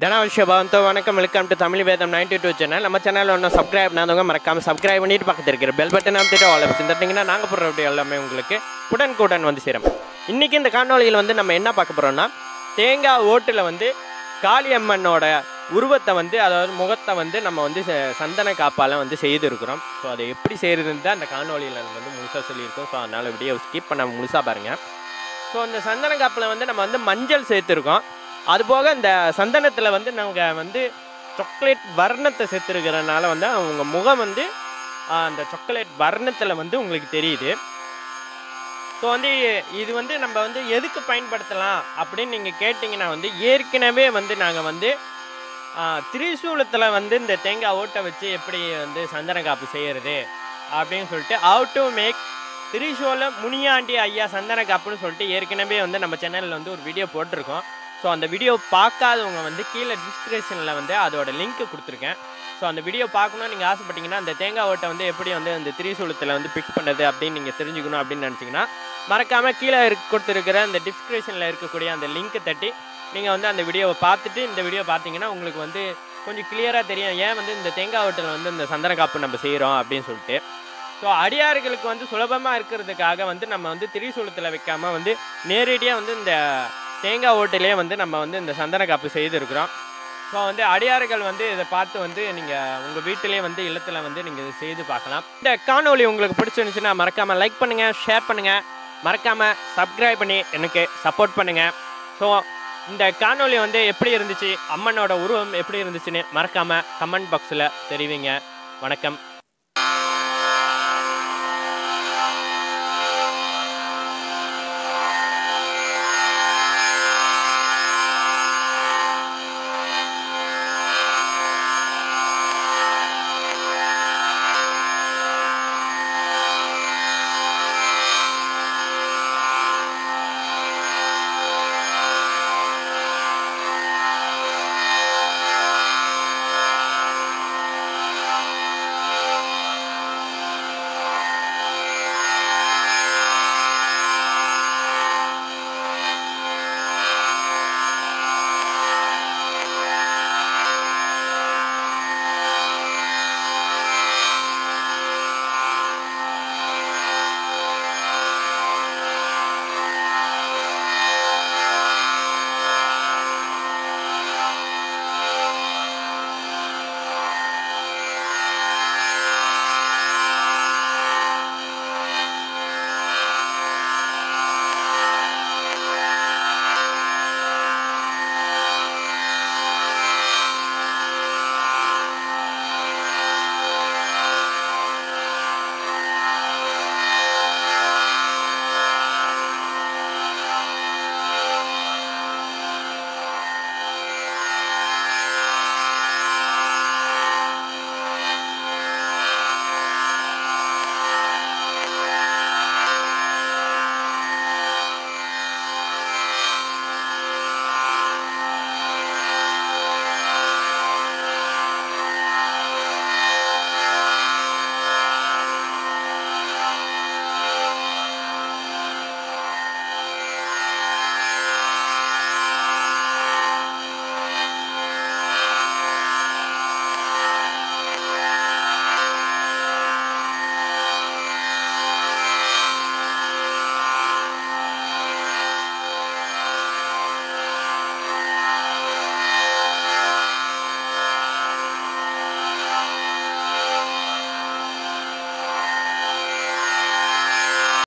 தனாவிஷய பவந்தோ வணக்கம் welcome to Tamil வேதம் ninety two channel நம்ம சேனலில் ஒன்றும் சப்ஸ்கிரைப் பண்ணாதவங்க மறக்காம சப்ஸ்கிரைப் பண்ணிட்டு பக்கத்தில் இருக்கிற பெல் பட்டன் அமைத்துட்டு ஆல் ஆப்ஷன் தட்டிங்கன்னா நாங்கள் போடுற வீடியோ எல்லாமே உங்களுக்கு உடனுக்குடன் வந்து சேரும் இன்றைக்கி இந்த காணொளியில் வந்து நம்ம என்ன பார்க்க போகிறோம்னா தேங்காய் ஓட்டில் வந்து காளியம்மனோட உருவத்தை வந்து அதாவது முகத்தை வந்து நம்ம வந்து ச- சந்தன காப்பால் வந்து செய்திருக்கிறோம் ஸோ அதை எப்படி செய்கிறதுன்னு தான் அந்த காணொளியில் வந்து முழுசாக சொல்லியிருக்கோம் ஸோ அதனால் வீடியோ ஸ்கிப் பண்ண முழுசாக பாருங்கள் ஸோ அந்த சந்தன காப்பில் வந்து நம்ம வந்து மஞ்சள் சேர்த்துருக்கோம் அதுபோக இந்த சந்தனத்தில் வந்து நாங்கள் வந்து சாக்லேட் வர்ணத்தை சேர்த்துருக்கிறனால வந்து அவங்க முகம் வந்து ஆ, அந்த சாக்லேட் வர்ணத்தில் வந்து உங்களுக்கு தெரியுது ஸோ வந்து இது வந்து நம்ம வந்து எதுக்கு பயன்படுத்தலாம் அப்படின்னு நீங்கள் கேட்டிங்கன்னா வந்து ஏற்கனவே வந்து நாங்கள் வந்து ஆ, திரிசூலத்தில் வந்து இந்த தேங்காய் ஓட்டை வச்சு எப்படி வந்து சந்தன காப்பு செய்கிறது அப்படின்னு சொல்லிட்டு ஹவு டு மேக் திரிசூல முனியாண்டி ஐயா சந்தன காப்புன்னு சொல்லிட்டு ஏற்கனவே வந்து நம்ம சேனலில் வந்து ஒரு வீடியோ போட்டிருக்கோம் ஸோ அந்த வீடியோ பார்க்காதவங்க வந்து கீழே டிஸ்கிரிப்ஷனில் வந்து அதோட லிங்க் கொடுத்துருக்கேன் ஸோ அந்த வீடியோ பார்க்கணும்னு நீங்கள் ஆசைப்பட்டீங்கன்னா அந்த தேங்காய் ஓட்டை வந்து எப்படி வந்து அந்த திரிசூலத்தில் வந்து பிக்ஸ் பண்ணுறது அப்படின்னு நீங்கள் தெரிஞ்சுக்கணும் அப்படின்னு நினச்சிங்கன்னா மறக்காமல் கீழே இருக்க கொடுத்துருக்கிற அந்த டிஸ்கிரிப்ஷனில் இருக்கக்கூடிய அந்த லிங்க்கை தட்டி நீங்கள் வந்து அந்த வீடியோவை பார்த்துட்டு இந்த வீடியோ பார்த்தீங்கன்னா உங்களுக்கு வந்து கொஞ்சம் கிளியராக தெரியும் ஏன் வந்து இந்த தேங்காய் ஓட்டில் வந்து இந்த சந்தன காப்பு நம்ம செய்கிறோம் அப்படின்னு சொல்லிட்டு ஸோ அடியார்களுக்கு வந்து சுலபமாக இருக்கிறதுக்காக வந்து நம்ம வந்து திரிசூலத்தில் வைக்காமல் வந்து நேரடியாக வந்து இந்த தேங்காய் ஓட்டிலே வந்து நம்ம வந்து இந்த சந்தன காப்பு செய்திருக்கிறோம் ஸோ வந்து அடியார்கள் வந்து இதை பார்த்து வந்து நீங்கள் உங்கள் வீட்டிலே வந்து இல்லத்தில் வந்து நீங்கள் இதை செய்து பார்க்கலாம் இந்த காணொளி உங்களுக்கு பிடிச்சிருந்துச்சுன்னா மறக்காமல் லைக் பண்ணுங்கள் ஷேர் பண்ணுங்கள் மறக்காமல் சப்ஸ்கிரைப் பண்ணி எனக்கு சப்போர்ட் பண்ணுங்கள் ஸோ இந்த காணொளி வந்து எப்படி இருந்துச்சு அம்மனோட உருவம் எப்படி இருந்துச்சுன்னு மறக்காமல் கமெண்ட் பாக்ஸில் தெரிவிங்க வணக்கம்